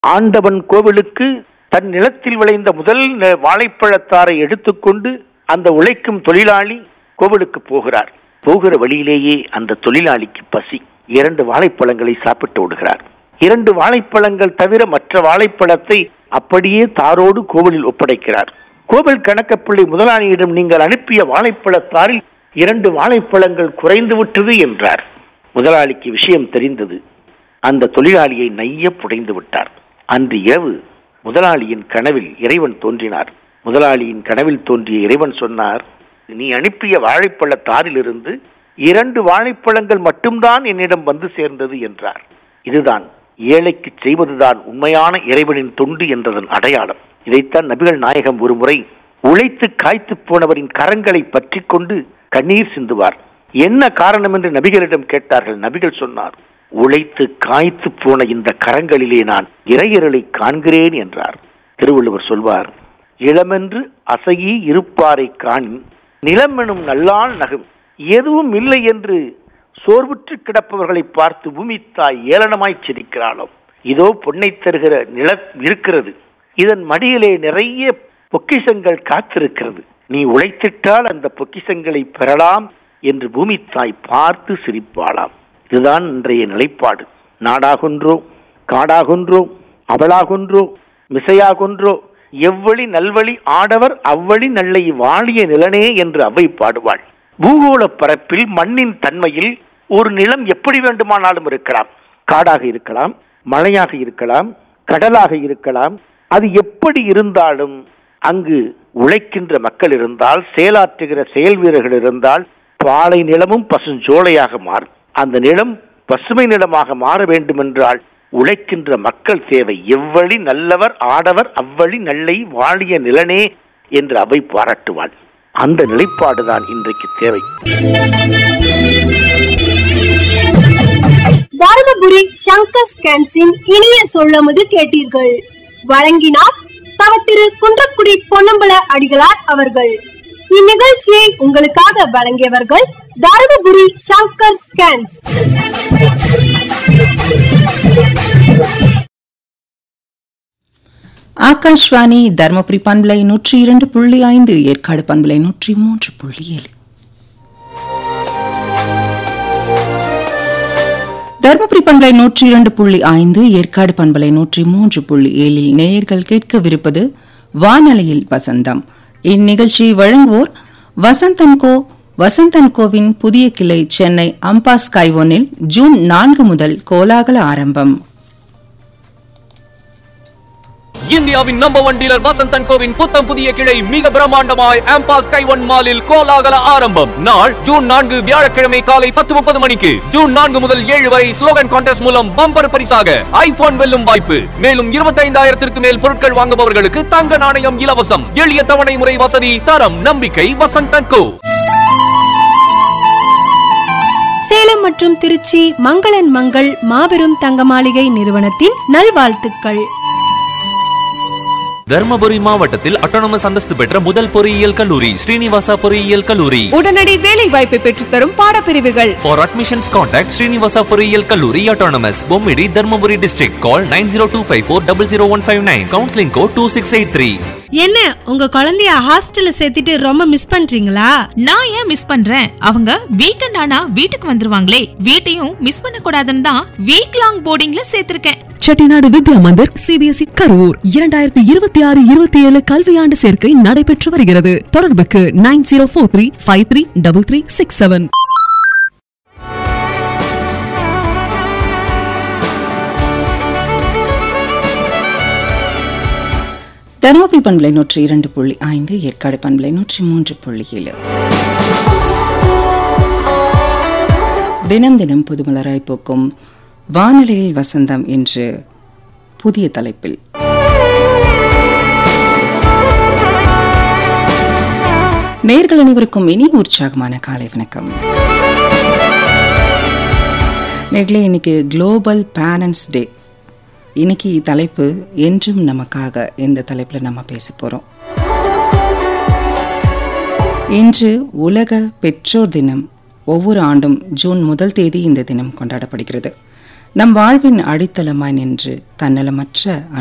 ஆண்டவன் கோவிலுக்கு தன் நிலத்தில் விளைந்த முதல் ந- வாழைப்பழத்தாரை எடுத்துக்கொண்டு அந்த உழைக்கும் தொழிலாளி கோவிலுக்கு போகிறார் போகிற வழியிலேயே அந்த தொழிலாளிக்கு பசி இரண்டு வாழைப்பழங்களை சாப்பிட்டு ஓடுகிறார் இரண்டு வாழைப்பழங்கள் தவிர மற்ற வாழைப்பழத்தை அப்படியே தாரோடு கோவிலில் ஒப்படைக்கிறார் கோவில் கணக்கப்பிள்ளை முதலாளியிடம் நீங்கள் அனுப்பிய வாழைப்பழத்தாரில் இரண்டு வாழைப்பழங்கள் குறைந்து விட்டது என்றார் முதலாளிக்கு விஷயம் தெரிந்தது அந்த தொழிலாளியை நைய புடைந்து விட்டார் அன்று இரவு முதலாளியின் கனவில் இறைவன் தோன்றினார் முதலாளியின் கனவில் தோன்றிய இறைவன் சொன்னார் நீ அனுப்பிய வாழைப்பழத்தாரிலிருந்து இரண்டு வாழைப்பழங்கள் மட்டும்தான் என்னிடம் வந்து சேர்ந்தது என்றார் இதுதான் ஏழைக்கு செய்வதுதான் உண்மையான இறைவனின் தொண்டு என்றதன் அடையாளம் இதைத்தான் நபிகள் நாயகம் ஒருமுறை உழைத்து காய்த்து போனவரின் கரங்களை பற்றி கொண்டு கண்ணீர் சிந்துவார் என்ன காரணம் என்று நபிகளிடம் கேட்டார்கள் நபிகள் சொன்னார் உழைத்து காய்த்து போன இந்த கரங்களிலே நான் இறையரலை காண்கிறேன் என்றார் திருவள்ளுவர் சொல்வார் இளமென்று அசையி இருப்பாரை காணின் நிலமெனும் நல்லாள் நகும் எதுவும் இல்லை என்று சோர்வுற்று கிடப்பவர்களை பார்த்து பூமித்தாய் ஏளனமாய் சிரிக்கிறாளாம் இதோ பொன்னை தருகிற நில இருக்கிறது இதன் மடியிலே நிறைய பொக்கிஷங்கள் காத்திருக்கிறது நீ உழைத்திட்டால் அந்த பொக்கிஷங்களை பெறலாம் என்று பூமித்தாய் பார்த்து சிரிப்பாளாம் இதுதான் இன்றைய நிலைப்பாடு நாடாகொன்றோ காடாகொன்றோ அவளாகொன்றோ மிசையாகொன்றோ எவ்வழி நல்வழி ஆடவர் அவ்வழி நல்லை வாழிய நிலனே என்று அவை பாடுவாள் பூகோள பரப்பில் மண்ணின் தன்மையில் ஒரு நிலம் எப்படி வேண்டுமானாலும் இருக்கலாம் காடாக இருக்கலாம் மழையாக இருக்கலாம் கடலாக இருக்கலாம் அது எப்படி இருந்தாலும் அங்கு உழைக்கின்ற மக்கள் இருந்தால் செயலாற்றுகிற செயல் வீரர்கள் இருந்தால் பாலை நிலமும் பசுஞ்சோலையாக மாறும் அந்த நிலம் பசுமை நிலமாக மாற வேண்டுமென்றால் உழைக்கின்ற மக்கள் தேவை எவ்வழி நல்லவர் ஆடவர் அவ்வழி நல்லை வாழிய நிலனே என்று அவை பாராட்டுவாள் அந்த நிலைப்பாடுதான் இன்றைக்கு தேவை தருமபுரி சங்கர் ஸ்கேன்ஸின் இனிய சொல்லமுது கேட்டீர்கள் வழங்கினார் தவ திரு குன்றக்குடி பொன்னம்பல அடிகளார் அவர்கள் இந்நிகழ்ச்சியை உங்களுக்காக வழங்கியவர்கள் தருமபுரி சங்கர் ஸ்கேன்ஸ் ஆகாஷ்வாணி தர்மபுரி பண்பலை நூற்றி இரண்டு புள்ளி ஐந்து ஏற்காடு பண்பலை நூற்றி மூன்று புள்ளி ஏழு தர்மபுரி பண்பலை நூற்றி இரண்டு புள்ளி ஐந்து ஏற்காடு பண்பலை நூற்றி மூன்று புள்ளி ஏழில் நேயர்கள் கேட்கவிருப்பது வானலையில் வசந்தம் இந்நிகழ்ச்சியை வழங்குவோர் வசந்தன் கோ வசந்தன் கோவின் புதிய கிளை சென்னை அம்பாஸ் கைவோனில் ஜூன் நான்கு முதல் கோலாகல ஆரம்பம் இந்தியாவின் நம்பர் ஒன் டீலர் வசந்தன் கோவின் புத்தம் புதிய கிளை மிக பிரம்மாண்டமாய் ஆம்பாஸ் கைவன் மாலில் கோலாகல ஆரம்பம் நாள் ஜூன் நான்கு வியாழக்கிழமை காலை பத்து முப்பது மணிக்கு ஜூன் நான்கு முதல் ஏழு வரை ஸ்லோகன் கான்டெஸ்ட் மூலம் பம்பர் பரிசாக ஐபோன் வெல்லும் வாய்ப்பு மேலும் இருபத்தைந்தாயிரத்திற்கு மேல் பொருட்கள் வாங்குபவர்களுக்கு தங்க நாணயம் இலவசம் எளிய தவணை முறை வசதி தரம் நம்பிக்கை வசந்தன் கோ சேலம் மற்றும் திருச்சி மங்களன் மங்கள் மாபெரும் தங்க மாளிகை நிறுவனத்தின் நல்வாழ்த்துக்கள் தர்மபுரி மாவட்டத்தில் அட்டானமஸ் அந்தஸ்து பெற்ற முதல் பொறியியல் கல்லூரி ஸ்ரீனிவாசா பொறியியல் கல்லூரி உடனடி வேலை வாய்ப்பை பெற்றுத்தரும் பாடப்பிரிவுகள் For admissions, contact Srinivasa பொறியியல் கல்லூரி Autonomous, Bommidi Dharmapuri district. Call 90254-00159. Counseling code 2683. என்ன உங்க குழந்தைய ஹாஸ்டல்ல சேர்த்துட்டு ரொம்ப மிஸ் பண்றீங்களா நான் ஏன் மிஸ் பண்றேன் அவங்க வீக்கெண்ட் ஆனா வீட்டுக்கு வந்துருவாங்களே வீட்டையும் மிஸ் பண்ண கூடாதுன்னு தான் வீக் லாங் போர்டிங்ல சேர்த்திருக்கேன் செட்டிநாடு வித்யா மந்திர் சிபிஎஸ்இ கரூர் இரண்டாயிரத்தி இருபத்தி ஆறு இருபத்தி ஏழு கல்வியாண்டு சேர்க்கை நடைபெற்று வருகிறது தொடர்புக்கு nine zero four three five three double three six seven Dharmapuri பண்பலை நூற்றி இரண்டு புள்ளி ஐந்து ஏற்காடு பண்பலை நூற்றி மூன்று புள்ளி ஏழு தினம் தினம் புதுமலராய் பூக்கும் வானிலையில் வசந்தம் என்று புதிய தலைப்பில் நேர்கள் அனைவருக்கும் இனி உற்சாகமான காலை வணக்கம் நேர்களே இன்னைக்கு குளோபல் பேரண்ட்ஸ் டே இன்னைக்கு தலைப்பு என்றும் நமக்காக இந்த தலைப்பில் நம்ம பேச போகிறோம் இன்று உலக பெற்றோர் தினம் ஒவ்வொரு ஆண்டும் ஜூன் முதல் தேதி இந்த தினம் கொண்டாடப்படுகிறது நம் வாழ்வின் அடித்தளமாய் நின்று தன்னலமற்ற